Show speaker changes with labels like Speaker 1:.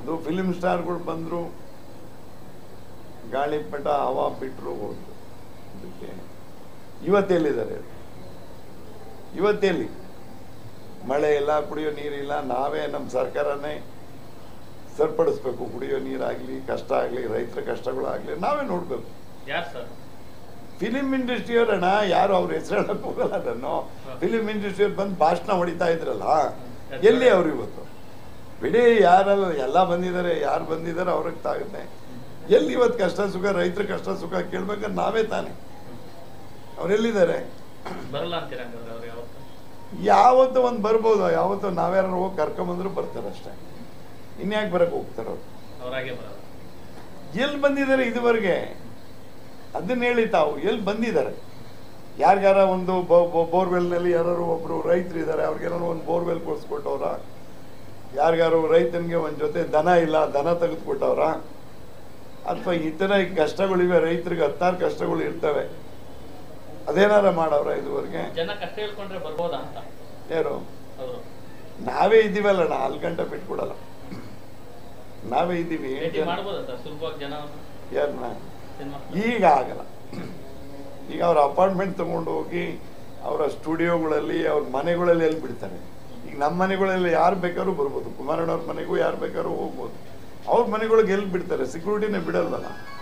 Speaker 1: ಅದು ಫಿಲಿಮ್ ಸ್ಟಾರ್ಗಳು ಬಂದರು ಗಾಳಿಪಟ ಹವಾ ಬಿಟ್ಟರು ಹೋದ್ರು ಅದಕ್ಕೆ ಇವತ್ತೆಲ್ಲಿದ್ದಾರೆ ಇವತ್ತೆಲ್ಲಿ ಮಳೆ ಇಲ್ಲ ಕುಡಿಯೋ ನೀರಿಲ್ಲ ನಾವೇ ನಮ್ಮ ಸರ್ಕಾರನೇ ಸರಿಪಡಿಸ್ಬೇಕು ಕುಡಿಯೋ ನೀರಾಗಲಿ ಕಷ್ಟ ಆಗಲಿ ರೈತರ ಕಷ್ಟಗಳಾಗಲಿ ನಾವೇ ನೋಡಬೇಕು
Speaker 2: ಯಾರು ಸರ್
Speaker 1: ಫಿಲಿಂ ಇಂಡಸ್ಟ್ರಿಯವರಣ್ಣ ಯಾರು ಅವ್ರ ಹೆಸರು ಹೇಳಕ್ ಹೋಗಲ್ಲ ನಾನು ಫಿಲಿಂ ಇಂಡಸ್ಟ್ರಿಯವ್ರು ಬಂದು ಭಾಷಣ ಹೊಡಿತಾ ಇದ್ರಲ್ಲ ಎಲ್ಲಿ ಅವ್ರು ಇವತ್ತು ಬಿಡಿ ಯಾರಲ್ಲ ಎಲ್ಲ ಬಂದಿದ್ದಾರೆ ಯಾರು ಬಂದಿದ್ದಾರೆ ಅವ್ರಿಗೆ ತಾಗುತ್ತೆ ಎಲ್ಲಿ ಇವತ್ತು ಕಷ್ಟ ಸುಖ ರೈತರ ಕಷ್ಟ ಸುಖ ಕೇಳ್ಬೇಕಾದ್ರೆ ನಾವೇ ತಾನೆ ಅವ್ರೆಲ್ಲಿದ್ದಾರೆ
Speaker 2: ಬರಲ್ಲ ಅಂತೀರ ಹಂಗಾದ್ರೆ ಅವ್ರು ಯಾವತ್ತು
Speaker 1: ಯಾವತ್ತೋ ಒಂದು ಬರ್ಬೋದು ಯಾವತ್ತೋ ನಾವ್ಯಾರು ಹೋಗಿ ಕರ್ಕೊಂಬಂದ್ರು ಬರ್ತಾರೆ ಅಷ್ಟೇ ಇನ್ಯಾಕೆ ಬರಕ್ಕೆ ಹೋಗ್ತಾರೆ ಅವ್ರು
Speaker 2: ಅವ್ರಾಗೆ ಬರಲ್ಲ
Speaker 1: ಎಲ್ಲಿ ಬಂದಿದ್ದಾರೆ ಇದುವರೆಗೆ ಅದನ್ನ ಹೇಳಿ ತಾವು ಎಲ್ಲಿ ಬಂದಿದ್ದಾರೆ ಯಾರಿಗಾರ ಒಂದು ಬೋರ್ವೆಲ್ನಲ್ಲಿ ಯಾರು ಒಬ್ರು ರೈತರು ಇದ್ದಾರೆ ಅವ್ರಿಗೇನಾರು ಒಂದು ಬೋರ್ವೆಲ್ ಕೊಡ್ಸ್ಕೊಟ್ಟವ್ರ ಯಾರಿಗಾರು ರೈತನಿಗೆ ಒಂದು ಜೊತೆ ದನ ಇಲ್ಲ ದನ ತೆಗೆದುಕೊಟ್ಟವ್ರ ಅಥವಾ ಈ ಥರ ಈ ಕಷ್ಟಗಳಿವೆ ರೈತರಿಗೆ ಹತ್ತಾರು ಕಷ್ಟಗಳು ಇರ್ತವೆ ಅದೇನಾರ ಮಾಡವ್ರ ಇದುವರೆಗೆ
Speaker 2: ಜನ ಕಷ್ಟ ಹೇಳ್ಕೊಂಡ್ರೆ ಬರ್ಬೋದಾ ಅಂತ
Speaker 1: ಯಾರು
Speaker 2: ಅವರು
Speaker 1: ನಾವೇ ಇದ್ದೀವಲ್ಲ ನಾಲ್ಕು ಗಂಟೆ ಬಿಟ್ಕೊಡಲ್ಲ ನಾವೇ ಇದ್ದೀವಿ
Speaker 2: ಭೇಟಿ ಮಾಡ್ಬೋದಾ ಸರ್ ಸುಲಭವಾಗಿ ಜನ
Speaker 1: ಯಾರನ್ನ
Speaker 2: ಸಿನಿಮಾ
Speaker 1: ಈಗ ಆಗಲ್ಲ ಈಗ ಅವ್ರ ಅಪಾರ್ಟ್ಮೆಂಟ್ ತಗೊಂಡು ಹೋಗಿ ಅವರ ಸ್ಟುಡಿಯೋಗಳಲ್ಲಿ ಅವ್ರ ಮನೆಗಳಲ್ಲಿ ಎಲ್ಲಿ ಬಿಡ್ತಾರೆ ಈಗ ನಮ್ಮ ಮನೆಗಳಲ್ಲಿ ಯಾರು ಬೇಕಾದ್ರೂ ಬರ್ಬೋದು ಕುಮಾರಣ್ಣವ್ರ ಮನೆಗೂ ಯಾರು ಬೇಕಾದ್ರೂ ಹೋಗ್ಬೋದು ಅವ್ರ ಮನೆಗಳಿಗೆ ಎಲ್ಲಿ ಬಿಡ್ತಾರೆ ಸೆಕ್ಯೂರಿಟಿನೇ ಬಿಡಲ್ವಲ್ಲ